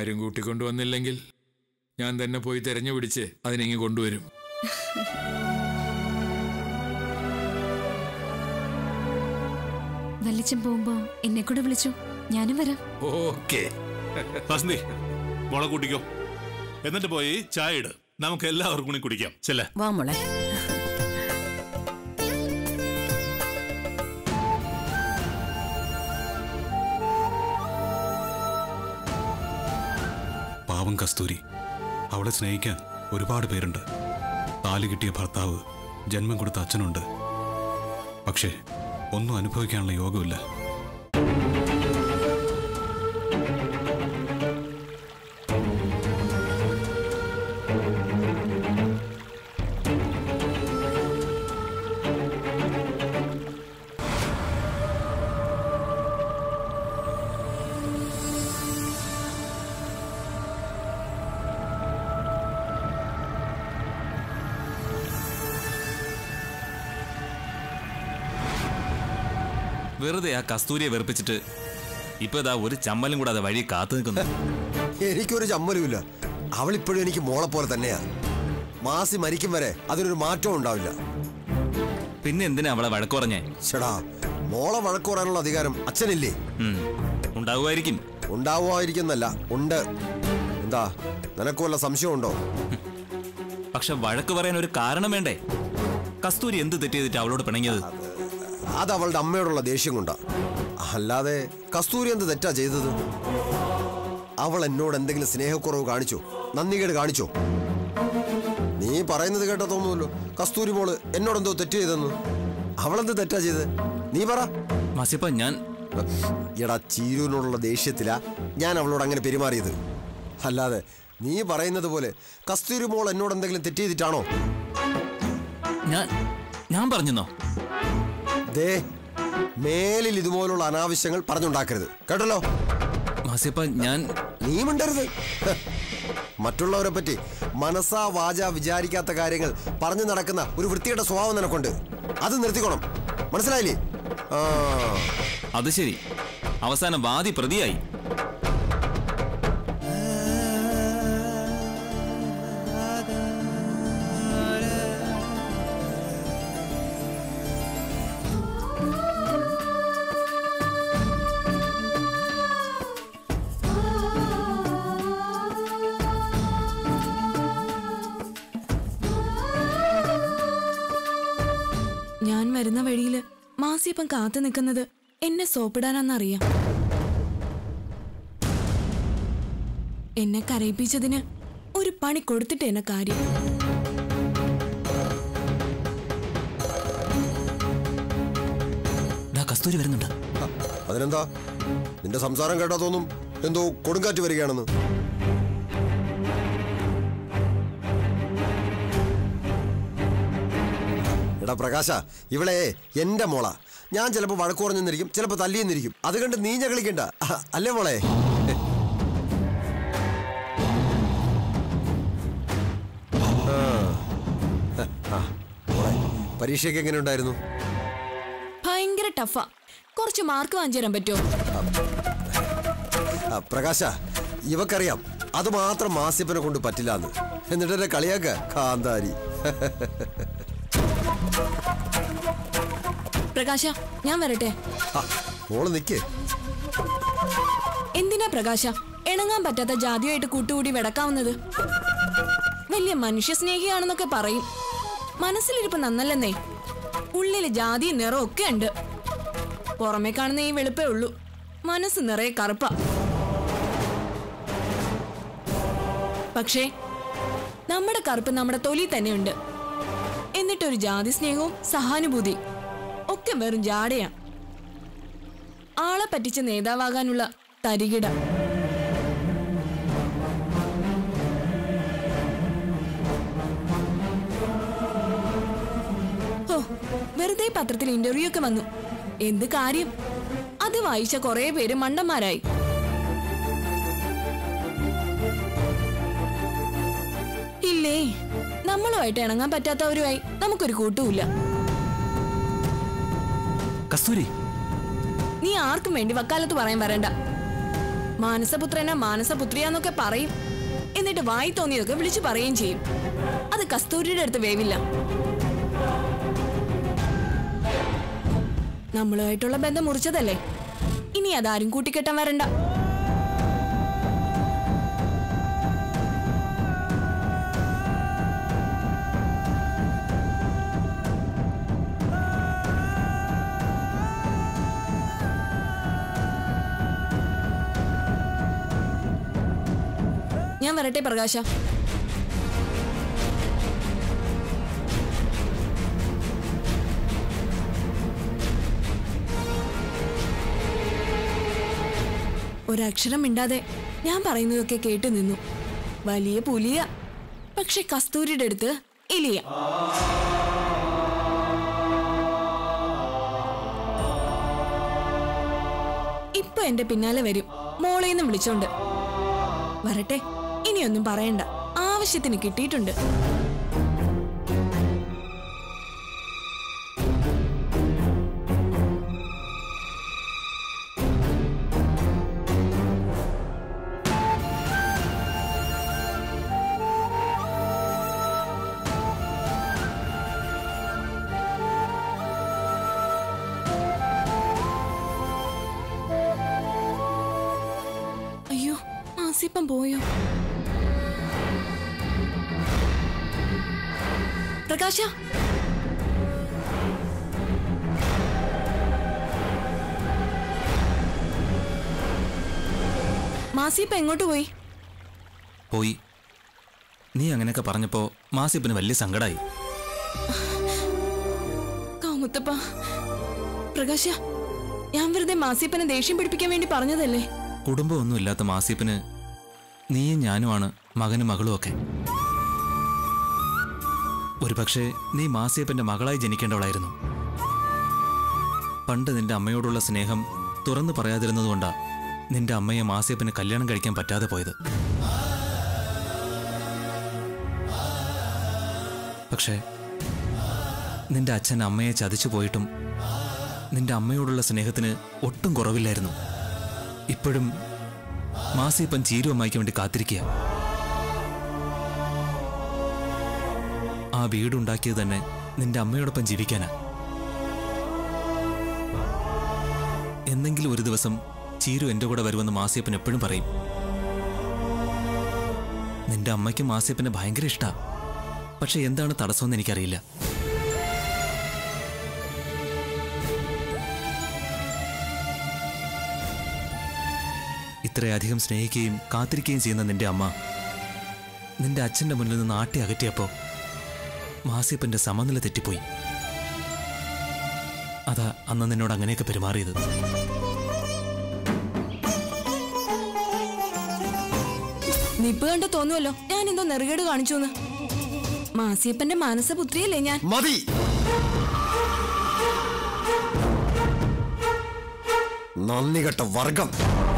ആരും കൂട്ടിക്കൊണ്ടുവന്നില്ലെങ്കിൽ ഞാൻ തന്നെ പോയി തെരഞ്ഞു പിടിച്ച് അതിനെങ്ങി കൊണ്ടുവരും വല്ലിച്ചൻ പോകുമ്പോ എന്നെ കൂടെ വിളിച്ചു ഞാനും വരാം ഓക്കേ വസന്തി മോളെ കൂട്ടിക്കോ എന്നിട്ട് പോയി ചായ ഇട് നമുക്ക് എല്ലാവർക്കും കൂടി കുടിക്കാം ചെല്ലേ വാ മോളെ പാവം കസ്തൂരി അവളെ സ്നേഹിക്കാൻ ഒരുപാട് പേരുണ്ട് താലി കിട്ടിയ ഭർത്താവ് ജന്മം കൊടുത്ത അച്ഛനുണ്ട് പക്ഷേ ഒന്നും അനുഭവിക്കാനുള്ള യോഗമില്ല വെറുതെ ആ കസ്തൂരിയെ വെറുപ്പിച്ചിട്ട് ഇപ്പൊ ഇതാ ഒരു ചമ്മലും കൂടാതെ വഴി കാത്തു നിൽക്കുന്നു എനിക്കൊരു ചമ്മലുമില്ല അവൾ ഇപ്പോഴും എനിക്ക് മോളെ പോലെ തന്നെയാ മാസി മരിക്കും വരെ അതിനൊരു മാറ്റവും ഉണ്ടാവില്ല പിന്നെ എന്തിനാ അവളെ വഴക്കുറഞ്ഞേ ചേടാ മോളെ വഴക്ക് പറയാനുള്ള അധികാരം അച്ഛനില്ലേ ഉം, ഉണ്ടാവുമായിരിക്കും ഉണ്ടാവുമായിരിക്കുന്നല്ല ഉണ്ട് എന്താ നിനക്ക് വല്ല സംശയമുണ്ടോ പക്ഷെ വഴക്ക് പറയാൻ ഒരു കാരണം വേണ്ടേ കസ്തൂരി എന്ത് തെറ്റ് ചെയ്തിട്ട് അവളോട് പിണങ്ങിയത് അത് അവളുടെ അമ്മയോടുള്ള ദേഷ്യം കൊണ്ടാ അല്ലാതെ കസ്തൂരി എന്ത് തെറ്റാ ചെയ്തത് അവൾ എന്നോട് എന്തെങ്കിലും സ്നേഹക്കുറവ് കാണിച്ചോ നന്ദികേട് കാണിച്ചോ നീ പറയുന്നത് കേട്ടാ തോന്നുമല്ലോ കസ്തൂരി മോള് എന്നോട് എന്തോ തെറ്റ് ചെയ്തെന്ന് അവളെന്ത് തെറ്റാ ചെയ്തത് നീ പറ മാസിപ്പ ഞാൻ എടാ ചീരുവിനോടുള്ള ദേഷ്യത്തിലാ ഞാൻ അവളോട് അങ്ങനെ പെരുമാറിയത് അല്ലാതെ നീ പറയുന്നത് പോലെ കസ്തൂരി മോൾ എന്നോട് എന്തെങ്കിലും തെറ്റ് ചെയ്തിട്ടാണോ ഞാൻ ഞാൻ പറഞ്ഞെന്നോ ദേ മേലിൽ ഇതുപോലുള്ള അനാവശ്യങ്ങൾ പറഞ്ഞുണ്ടാക്കരുത് കേട്ടല്ലോ മാസിപ്പ ഞാൻ നീ മിണ്ടരുത് ഹ്. മറ്റുള്ളവരെ പറ്റി മനസ്സാ വാച വിചാരിക്കാത്ത കാര്യങ്ങൾ പറഞ്ഞു നടക്കുന്ന ഒരു വൃത്തിയുടെ സ്വഭാവം നിനക്കുണ്ട് അത് നിർത്തിക്കോണം മനസ്സിലായില്ലേ ആ അത് ശരി അവസാനം വാദി പ്രതിയായി ഞാൻ വരുന്ന വഴിയില് മാസിയപ്പം കാത്തു നിൽക്കുന്നത് എന്നെ സോപ്പിടാനാന്നറിയാം എന്നെ കരയിപ്പിച്ചതിന് ഒരു പണി കൊടുത്തിട്ട് എന്നെ കാര്യം ദാ കസ്തൂരി വരുന്നുണ്ട് അതിനെന്താ നിന്റെ സംസാരം കേട്ടാ തോന്നും എന്തോ കൊടുങ്കാറ്റ് വരികയാണെന്ന് എടാ പ്രകാശ ഇവളെ എന്റെ മോള ഞാൻ ചിലപ്പോ വഴക്ക് കുറഞ്ഞെന്നിരിക്കും ചിലപ്പോ തല്ലിയെന്നിരിക്കും അത് കണ്ട് നീ ഞകളിക്കണ്ട അഹ്, അല്ലേ മോളെ ആ. ആ, മോളെ, പരീക്ഷയൊക്കെ എങ്ങനെ ഉണ്ടായിരുന്നു ഭയങ്കര ടഫാ കുറച്ച് മാർക്ക് വാങ്ങിച്ചു തരാൻ പറ്റുമോ ആ, പ്രകാശ ഇവക്കറിയാം അത് മാത്രം മാസിപ്പനെ കൊണ്ട് പറ്റില്ല എന്ന് എന്നിട്ട് എന്നെ കളിയാക്ക കാന്താരി പ്രകാശ ഞാൻ വരട്ടെ ആ, മോള് നിക്കേ എന്തിനാ പ്രകാശ ഇണങ്ങാൻ പറ്റാത്ത ജാതിയായിട്ട് കൂട്ടുകൂടി വെടക്കാവുന്നത് വലിയ മനുഷ്യ സ്നേഹിയാണെന്നൊക്കെ പറയും മനസ്സിലിരിപ്പ് നന്നല്ലെന്നേ ഉള്ളില് ജാതിയും നിറവും ഒക്കെ ഉണ്ട് പുറമെ കാണുന്ന ഈ വെളുപ്പേ ഉള്ളൂ മനസ്സ് നിറയെ കറുപ്പ പക്ഷേ നമ്മുടെ കറുപ്പ് നമ്മുടെ തൊലി തന്നെയുണ്ട് എന്നിട്ടൊരു ജാതി സ്നേഹവും സഹാനുഭൂതി ഒക്കെ വെറും ജാടയാ ആളെ പറ്റിച്ച് നേതാവാകാനുള്ള തരികിട ഓ വെറുതെ പത്രത്തിൽ ഇന്റർവ്യൂ ഒക്കെ വന്നു എന്ത് കാര്യം അത് വായിച്ച കുറെ പേര് മണ്ടന്മാരായി ഇല്ലേ നമ്മളുമായിട്ട് ഇണങ്ങാൻ പറ്റാത്തവരുമായി നമുക്കൊരു കൂട്ടുമില്ല കസ്തൂരി നീ ആർക്കും വേണ്ടി വക്കാലത്ത് പറയാൻ വരണ്ട മാനസപുത്രന മാനസപുത്രിയാന്നൊക്കെ പറയും എന്നിട്ട് വായി തോന്നിയതൊക്കെ വിളിച്ചു പറയുകയും ചെയ്യും അത് കസ്തൂരിയുടെ അടുത്ത് വേവില്ല നമ്മളുമായിട്ടുള്ള ബന്ധം മുറിച്ചതല്ലേ ഇനി അതാരും കൂട്ടിക്കെട്ടാൻ വരണ്ട ഞാൻ വരട്ടെ പ്രകാശ ഒരക്ഷരം മിണ്ടാതെ ഞാൻ പറയുന്നതൊക്കെ കേട്ടു നിന്നു വലിയ പുലിയ പക്ഷെ കസ്തൂരിയുടെ അടുത്ത് എലിയ ഇപ്പൊ എന്റെ പിന്നാലെ വരും മോളേന്ന് വിളിച്ചോണ്ട് വരട്ടെ ഇനിയൊന്നും പറയണ്ട ആവശ്യത്തിന് കിട്ടിയിട്ടുണ്ട് അയ്യോ ആസിപ്പം പോയോ പ്രകാശ മാസി ഇപ്പൊ എങ്ങോട്ട് പോയി പോയി നീ അങ്ങനെയൊക്കെ പറഞ്ഞപ്പോ മാസിപ്പിന് വലിയ സങ്കടായി കാമുത്തപ്പ പ്രകാശ ഞാൻ വെറുതെ മാസിപ്പനെ ദേഷ്യം പിടിപ്പിക്കാൻ വേണ്ടി പറഞ്ഞതല്ലേ കുടുംബമൊന്നും ഇല്ലാത്ത മാസിപ്പിന് നീയും ഞാനുമാണ് മകനും മകളും ഒക്കെ ഒരുപക്ഷെ നീ മാസിയപ്പന്റെ മകളായി ജനിക്കേണ്ടവളായിരുന്നു പണ്ട് നിന്റെ അമ്മയോടുള്ള സ്നേഹം തുറന്നു പറയാതിരുന്നതുകൊണ്ടാ നിന്റെ അമ്മയെ മാസിയപ്പന് കല്യാണം കഴിക്കാൻ പറ്റാതെ പോയത് പക്ഷേ നിന്റെ അച്ഛൻ അമ്മയെ ചതിച്ചു പോയിട്ടും നിന്റെ അമ്മയോടുള്ള സ്നേഹത്തിന് ഒട്ടും കുറവില്ലായിരുന്നു ഇപ്പോഴും മാസിയപ്പൻ ചീരു അമ്മായിക്ക് വേണ്ടി കാത്തിരിക്കുക ആ വീടുണ്ടാക്കിയത് തന്നെ നിന്റെ അമ്മയോടൊപ്പം ജീവിക്കാനാ എന്നെങ്കിലും ഒരു ദിവസം ചീരു എന്റെ കൂടെ വരുമെന്ന് മാസിയപ്പൻ എപ്പോഴും പറയും നിന്റെ അമ്മയ്ക്ക് മാസിയപ്പനെ ഭയങ്കര ഇഷ്ടാ പക്ഷെ എന്താണ് തടസ്സമെന്ന് എനിക്കറിയില്ല ഇത്രയധികം സ്നേഹിക്കുകയും കാത്തിരിക്കുകയും ചെയ്യുന്ന നിന്റെ അമ്മ നിന്റെ അച്ഛന്റെ മുന്നിൽ നിന്ന് ആട്ടി അകറ്റിയപ്പോ മാസിയപ്പന്റെ സമനില തെറ്റിപ്പോയി അതാ അന്ന് നിന്നോട് അങ്ങനെയൊക്കെ പെരുമാറിയത് നിപ്പ് കണ്ട് തോന്നുമല്ലോ ഞാൻ എന്തോ നെറുകേട് കാണിച്ചു എന്ന് മാസിയപ്പന്റെ മാനസപുത്രിയല്ലേ ഞാൻ മതി നന്ദി കെട്ട വർഗം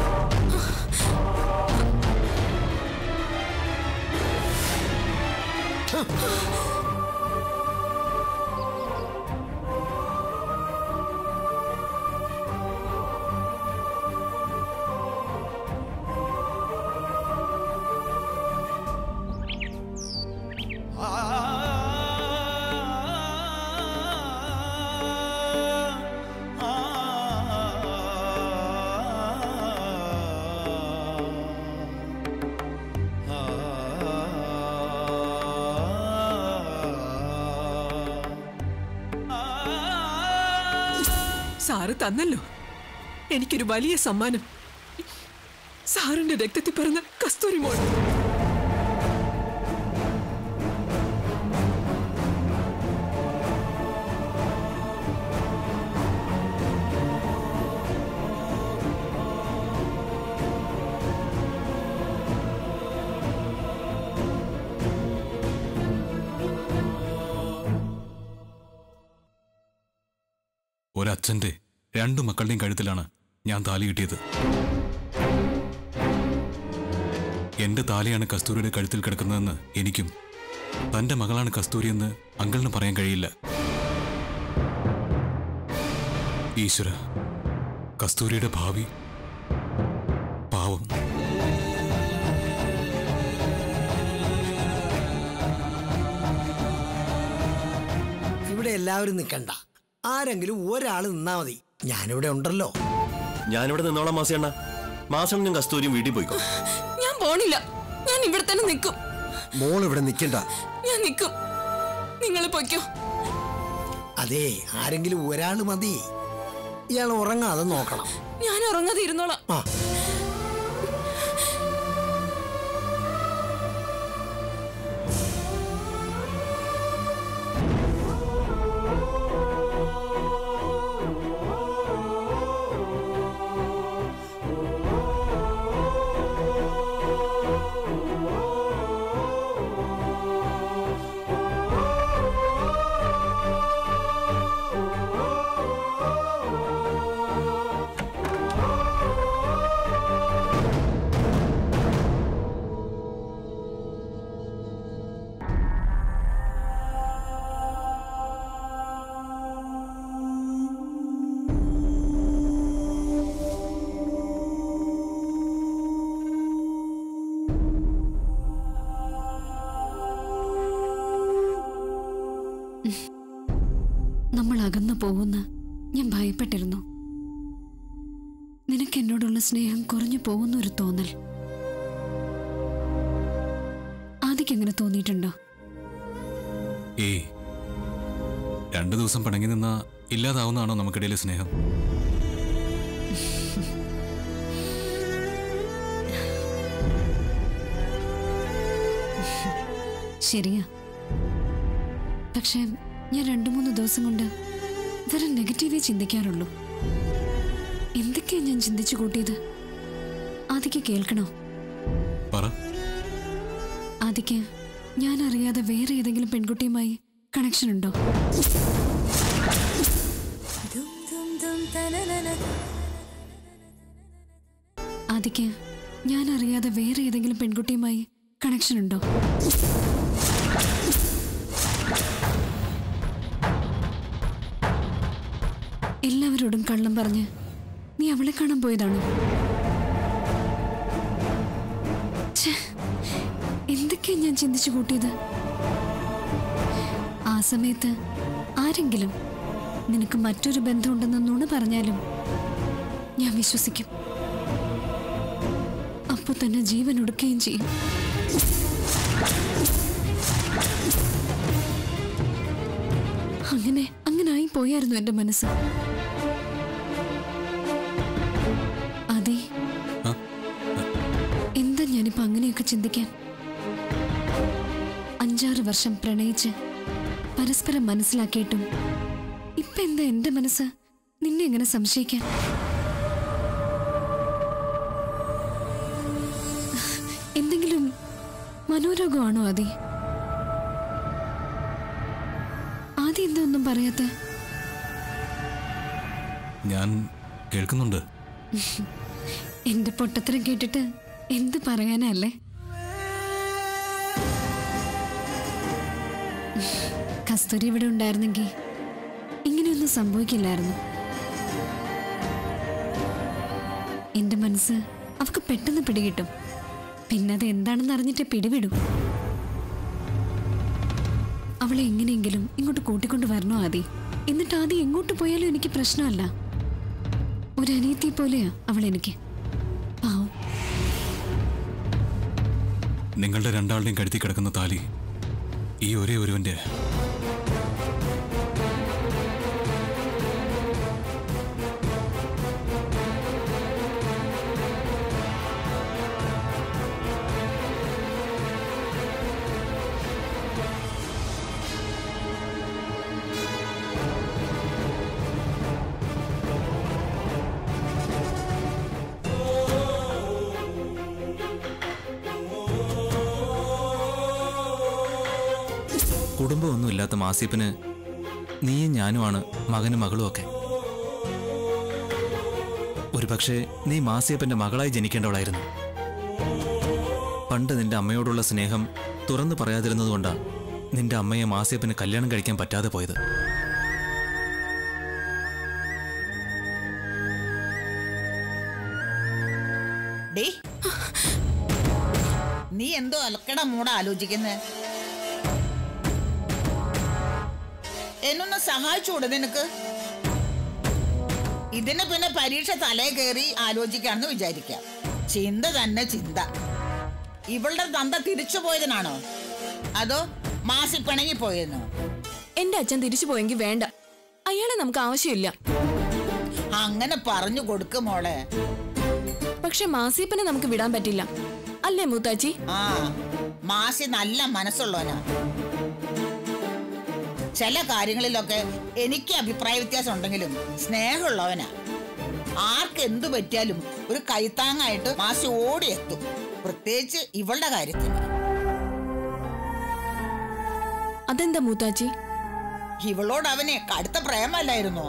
സാറ് തന്നല്ലോ എനിക്കൊരു വലിയ സമ്മാനം സാറിന്റെ രക്തത്തിൽ പിറന്ന കസ്തൂരി മോൾ ഒരച്ഛന്റെ രണ്ടു മക്കളുടെയും കഴുത്തിലാണ് ഞാൻ താലി കിട്ടിയത് എന്റെ താലിയാണ് കസ്തൂരിയുടെ കഴുത്തിൽ കിടക്കുന്നതെന്ന് എനിക്കും തന്റെ മകളാണ് കസ്തൂരിയെന്ന് അങ്കിളിന് പറയാൻ കഴിയില്ല ഈശ്വര കസ്തൂരിയുടെ ഭാവി പാവം ഇവിടെ എല്ലാവരും നിൽക്കണ്ട ആരെങ്കിലും ഒരാൾ നിന്നാ മതി ഞാനിവിടെ ഉണ്ടല്ലോ ഞാനിവിടെ നിന്നോളാം മാസിയണ്ണ മാസണ്ണനും കസ്തൂരിയും വീട്ടിൽ പോയിക്കോ ഞാൻ പോണില്ല ഞാൻ ഇവിടെ തന്നെ നിൽക്കും മോൾ ഇവിടെ നിൽക്കണ്ട ഞാൻ നിൽക്കും നിങ്ങൾ പൊയ്ക്കോ അതെ ആരെങ്കിലും ഒരാൾ മതി ഇയാൾ ഉറങ്ങാതെ നോക്കണം ഞാൻ ഉറങ്ങാതെ ഇരുന്നോളാം ആ നമ്മൾ അകന്നു പോകുന്ന ഞാൻ ഭയപ്പെട്ടിരുന്നു നിനക്ക് എന്നോടുള്ള സ്നേഹം കുറഞ്ഞു പോകുന്ന ഒരു തോന്നൽ ആദ്യക്ക് എങ്ങനെ തോന്നിയിട്ടുണ്ടോ ഏയ് രണ്ടു ദിവസം പിണങ്ങി നിന്നാ ഇല്ലാതാവുന്നതാണോ നമുക്കിടയിലെ സ്നേഹം ശരിയാ പക്ഷേ ഞാൻ രണ്ടു മൂന്ന് ദിവസം കൊണ്ട് വെറും നെഗറ്റീവേ ചിന്തിക്കാറുള്ളൂ എന്തൊക്കെയാ ഞാൻ ചിന്തിച്ചു കൂട്ടിയത് ആദിക്ക് കേൾക്കണോ പറ ആദിക്ക് ഞാൻ അറിയാതെ വേറെ ഏതെങ്കിലും പെൺകുട്ടിയുമായി കണക്ഷൻ ഉണ്ടോ ആദിക്ക് ഞാൻ അറിയാതെ വേറെ ഏതെങ്കിലും പെൺകുട്ടിയുമായി കണക്ഷൻ ഉണ്ടോ എല്ലാവരോടും കള്ളം പറഞ്ഞ് നീ അവളെ കാണാൻ പോയതാണോ ഛെ, എന്തൊക്കെയാ ഞാൻ ചിന്തിച്ചു കൂട്ടിയത് ആ സമയത്ത് ആരെങ്കിലും നിനക്ക് മറ്റൊരു ബന്ധമുണ്ടെന്ന് നുണ പറഞ്ഞാലും ഞാൻ വിശ്വസിക്കും അപ്പൊ തന്നെ ജീവൻ ഒടുക്കുകയും ചെയ്യും അങ്ങനെ അങ്ങനെ ആയി പോയായിരുന്നു എന്റെ മനസ്സ് അതെ ആ? എന്താ ഞാനിപ്പോ അങ്ങനെയൊക്കെ ചിന്തിക്കാൻ അഞ്ചാറ് വർഷം പ്രണയിച്ച് പരസ്പരം മനസ്സിലാക്കിയിട്ടും ഇപ്പൊ എന്താ എന്റെ മനസ്സ് നിന്നെ എങ്ങനെ സംശയിക്കാൻ എന്തെങ്കിലും മനോരോഗമാണോ ആദി ആദ്യം എന്താ ഒന്നും പറയാത്ത ഞാൻ കേൾക്കുന്നുണ്ട് എന്റെ പൊട്ടത്തരം കേട്ടിട്ട് എന്ത് പറയാനല്ലേ കസ്തൂരി ഇവിടെ ഉണ്ടായിരുന്നെങ്കിൽ ഇങ്ങനെയൊന്നും സംഭവിക്കില്ലായിരുന്നു എന്റെ മനസ്സ് അവക്ക് പെട്ടെന്ന് പിടികിട്ടും പിന്നെ അത് എന്താണെന്ന് അറിഞ്ഞിട്ട് പിടിവിടും അവളെ എങ്ങനെയെങ്കിലും ഇങ്ങോട്ട് കൂട്ടിക്കൊണ്ട് വരണോ ആദി എന്നിട്ട് ആദ്യം എങ്ങോട്ട് പോയാലും എനിക്ക് പ്രശ്നമല്ല ഒരു അനിയത്തി പോലെയാ അവൾ എനിക്ക് പാവം നിങ്ങളുടെ രണ്ടാളുടെയും കഴുത്തി കിടക്കുന്ന താലി ഈ ഒരേ ഒരുവന്റെ കുടുംബമൊന്നുമില്ലാത്ത മാസിയപ്പന് നീയും ഞാനുമാണ് മകനും മകളും ഒക്കെ ഒരുപക്ഷെ നീ മാസിയപ്പന്റെ മകളായി ജനിക്കേണ്ടവളായിരുന്നു പണ്ട് നിന്റെ അമ്മയോടുള്ള സ്നേഹം തുറന്നു പറയാതിരുന്നതുകൊണ്ടാ നിന്റെ അമ്മയെ മാസിയപ്പന് കല്യാണം കഴിക്കാൻ പറ്റാതെ പോയത് ഡേ നീ എന്തോ അലക്കട മൂട ആലോചിക്കുന്നേ എന്നൊന്ന് സഹായിച്ചുകൂടെ നിനക്ക് ഇതിന് പിന്നെ പരീക്ഷ തലേ കയറി ആലോചിക്കാണെന്ന് വിചാരിക്കാം ചിന്ത തന്നെ ചിന്ത ഇവളുടെ തന്ത തിരിച്ചു പോയതിനാണോ അതോ മാസി പിണങ്ങി പോയെന്നോ എന്റെ അച്ഛൻ തിരിച്ചു പോയെങ്കിൽ വേണ്ട അയാളെ നമുക്ക് ആവശ്യമില്ല അങ്ങനെ പറഞ്ഞു കൊടുക്ക് മോളെ പക്ഷെ മാസിയപ്പനെ നമുക്ക് വിടാൻ പറ്റില്ല അല്ലേ മൂത്താച്ചി ആ മാസി നല്ല മനസ്സുള്ളവനാ ചില കാര്യങ്ങളിലൊക്കെ എനിക്ക് അഭിപ്രായ വ്യത്യാസം ഉണ്ടെങ്കിലും സ്നേഹമുള്ളവനാ ആർക്ക് എന്തു പറ്റിയാലും ഒരു കൈത്താങ്ങായിട്ട് മാസി ഓടിയെത്തും പ്രത്യേകിച്ച് ഇവളുടെ കാര്യത്തിന് അതെന്താ മൂത്താച്ചി ഇവളോട് അവനെ കടുത്ത പ്രേമല്ലായിരുന്നോ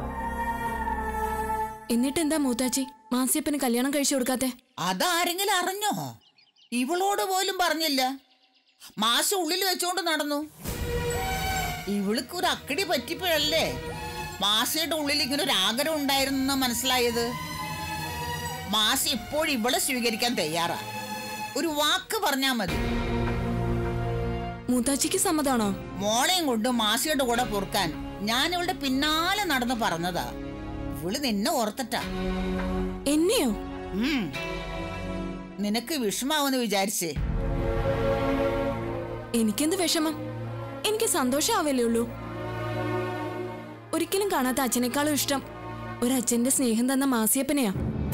എന്നിട്ട് എന്താ മൂത്താച്ചി മാസിയപ്പന് കല്യാണം കഴിച്ചു കൊടുക്കാത്തെ അതാരെങ്കിലും അറിഞ്ഞോ ഇവളോട് പോലും പറഞ്ഞില്ല മാസ ഉള്ളിൽ വെച്ചോണ്ട് നടന്നു ഇവൾക്ക് ഒരു അക്കടി പറ്റിപ്പോഴല്ലേ മാസയുടെ ഉള്ളിൽ ഇങ്ങനെ ഒരു ആഗ്രഹം ഉണ്ടായിരുന്നു മനസ്സിലായത് മാസ ഇപ്പോഴും ഇവളെ സ്വീകരിക്കാൻ തയ്യാറാ ഒരു വാക്ക് പറഞ്ഞാ മതി മൂത്താച്ചിക്ക് സമ്മതാണോ മോളെയും കൊണ്ട് മാസിയുടെ കൂടെ പൊറുക്കാൻ ഞാൻ ഇവളുടെ പിന്നാലെ നടന്ന് പറഞ്ഞതാ ഇവള് നിന്നെ ഓർത്തിട്ടാ എന്നെയോ ഉം. നിനക്ക് വിഷമാവെന്ന് വിചാരിച്ചേ എനിക്കെന്ത് വിഷമം എനിക്ക് സന്തോഷമാവല്ലേ ഉള്ളൂ ഒരിക്കലും കാണാത്ത അച്ഛനേക്കാളും ഇഷ്ടം ഒരച്ഛന്റെ സ്നേഹം തന്ന മാസിയപ്പനെയാ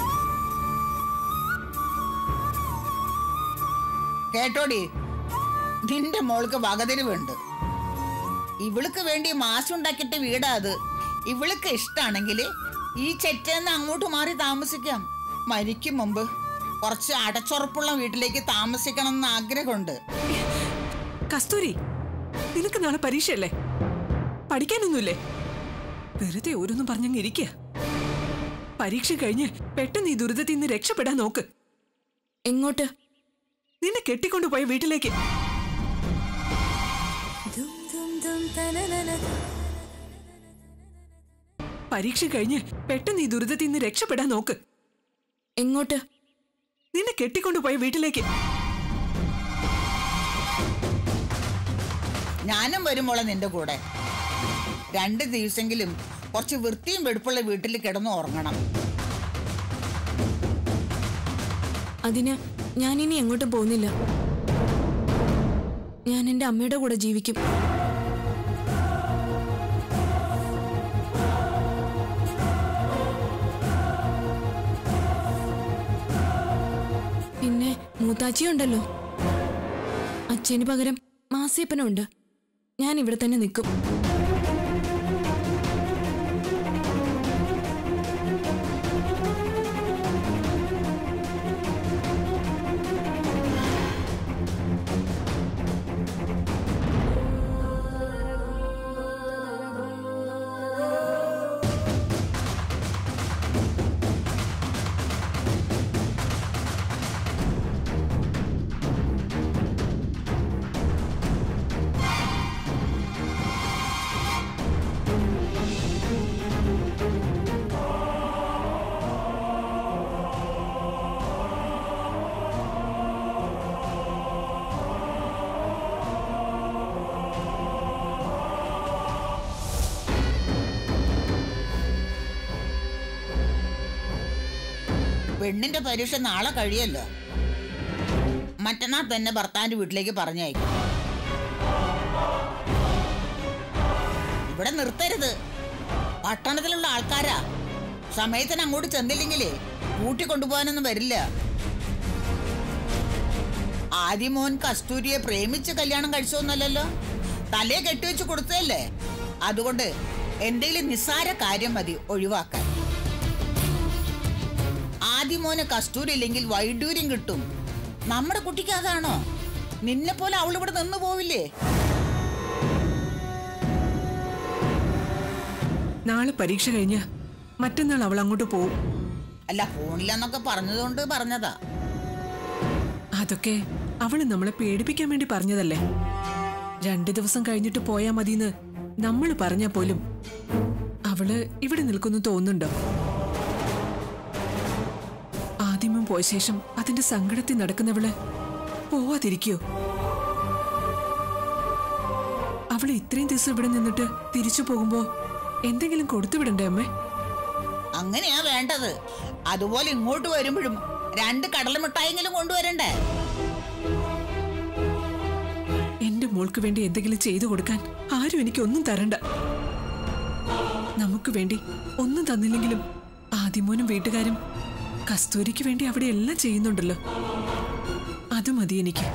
കേട്ടോടി നിന്റെ മോൾക്ക് വകതിരിവുണ്ട് ഇവൾക്ക് വേണ്ടി മാസുണ്ടാക്കിയിട്ട് വീടാ അത് ഇവൾക്ക് ഇഷ്ടാണെങ്കിൽ ഈ ചെറ്റേന്ന് അങ്ങോട്ട് മാറി താമസിക്കാം മരിക്കും മുമ്പ് കുറച്ച് അടച്ചുറപ്പുള്ള വീട്ടിലേക്ക് താമസിക്കണം എന്ന് ആഗ്രഹമുണ്ട് കസ്തൂരി നിനക്ക് നാളെ പരീക്ഷയല്ലേ പഠിക്കാനൊന്നുമില്ലേ വെറുതെ ഓരോന്നും പറഞ്ഞങ്ങ് ഇരിക്കുക പരീക്ഷ കഴിഞ്ഞ് പെട്ടെന്ന് ഈ ദുരിതത്തിൽ നിന്ന് രക്ഷപ്പെടാൻ നോക്ക് എങ്ങോട്ട് നിന്നെ കെട്ടിക്കൊണ്ടുപോയ വീട്ടിലേക്ക് പരീക്ഷ കഴിഞ്ഞ് പെട്ടെന്ന് ഈ ദുരിതത്തിൽ നിന്ന് രക്ഷപ്പെടാൻ നോക്ക് എങ്ങോട്ട് നിന്നെ കെട്ടിക്കൊണ്ടുപോയ വീട്ടിലേക്ക് ഞാനും വരുമ്പോളെ നിന്റെ കൂടെ രണ്ട് ദിവസമെങ്കിലും കുറച്ച് വൃത്തിയും വെടുപ്പുള്ള വീട്ടിൽ കിടന്ന് ഉറങ്ങണം അതിന് ഞാനിനി എങ്ങോട്ടും പോകുന്നില്ല ഞാൻ എൻ്റെ അമ്മയുടെ കൂടെ ജീവിക്കും പിന്നെ മൂത്താച്ചിയുണ്ടല്ലോ അച്ഛന് പകരം മാസിയപ്പനുണ്ട് ഞാൻ ഇവിടെ തന്നെ നിൽക്കും പെണ്ണിന്റെ പരീക്ഷ നാളെ കഴിയല്ലോ മറ്റന്നാൾ തന്നെ ഭർത്താവിന്റെ വീട്ടിലേക്ക് പറഞ്ഞയക്കും ഇവിടെ നിർത്തരുത് പട്ടണത്തിലുള്ള ആൾക്കാരാ സമയത്തിന് അങ്ങോട്ട് ചെന്നില്ലെങ്കിലേ കൂട്ടിക്കൊണ്ടുപോകാനൊന്നും വരില്ല ആദ്യമോൻ കസ്തൂരിയെ പ്രേമിച്ച് കല്യാണം കഴിച്ചോന്നല്ലല്ലോ തലയെ കെട്ടിവെച്ച് കൊടുത്തതല്ലേ അതുകൊണ്ട് എന്തെങ്കിലും നിസ്സാര കാര്യം മതി ഒഴിവാക്കാൻ ആദ്യമോന് കസ്തൂരി ഇല്ലെങ്കിൽ വൈഡൂര്യം കിട്ടും നമ്മുടെ കുട്ടിക്ക് അതാണോ നിന്നെ പോലെ അവൾ ഇവിടെ നിന്ന് പോവില്ലേ നാളെ പരീക്ഷ കഴിഞ്ഞ് മറ്റന്നാൾ അവൾ അങ്ങോട്ട് പോവും അല്ല ഫോണില്ലെന്നൊക്കെ പറഞ്ഞതുകൊണ്ട് പറഞ്ഞതാ അതൊക്കെ അവള് നമ്മളെ പേടിപ്പിക്കാൻ വേണ്ടി പറഞ്ഞതല്ലേ രണ്ടു ദിവസം കഴിഞ്ഞിട്ട് പോയാ മതിന്ന് നമ്മൾ പറഞ്ഞാ പോലും അവള് ഇവിടെ നിൽക്കുന്നു തോന്നുന്നുണ്ടോ ആദ്യമം പോയ ശേഷം അതിന്റെ സങ്കടത്തിൽ നടക്കുന്നവള് പോവാതിരിക്കോ അവൾ ഇത്രയും ദിവസം ഇവിടെ നിന്നിട്ട് തിരിച്ചു പോകുമ്പോ എന്തെങ്കിലും കൊടുത്തു വിടണ്ടേ അമ്മേ അങ്ങനെയാ വേണ്ടത് അതുപോലെ ഇങ്ങോട്ട് വരുമ്പോഴും രണ്ട് കടല മിഠായെങ്കിലും കൊണ്ടുവരണ്ടേ എന്റെ മോൾക്ക് വേണ്ടി എന്തെങ്കിലും ചെയ്തു കൊടുക്കാൻ ആരും എനിക്ക് ഒന്നും തരണ്ട നമുക്ക് വേണ്ടി ഒന്നും തന്നില്ലെങ്കിലും ആദ്യമോനും വീട്ടുകാരും കസ്തൂരിക്ക് വേണ്ടി അവിടെ എല്ലാം ചെയ്യുന്നുണ്ടല്ലോ അത് മതി എനിക്ക്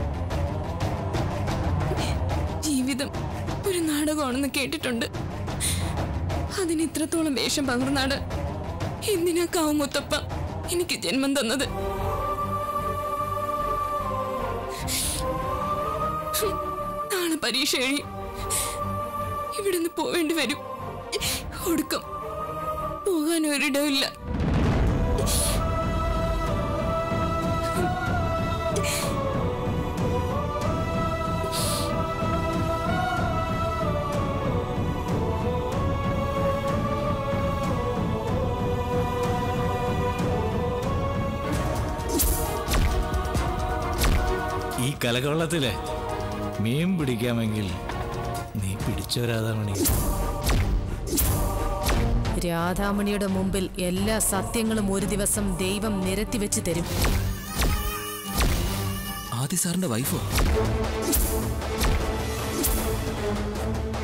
ജീവിതം ഒരു നാടകമാണെന്ന് കേട്ടിട്ടുണ്ട് അതിന് ഇത്രത്തോളം വേഷം പകർന്നാട് എന്തിനാ കാവുമുത്തപ്പ എനിക്ക് ജന്മം തന്നത് നാളെ പരീക്ഷ കഴിയും ഇവിടുന്ന് പോവേണ്ടി വരും ഒടുക്കം പോകാൻ ഒരിടമില്ല ഈ കലകവെള്ളത്തില് മീൻ പിടിക്കാമെങ്കിൽ നീ പിടിച്ചോ രാധാമണി രാധാമണിയുടെ മുമ്പിൽ എല്ലാ സത്യങ്ങളും ഒരു ദിവസം ദൈവം നിരത്തി വെച്ച് തരും ആദി സാറിന്റെ വൈഫോ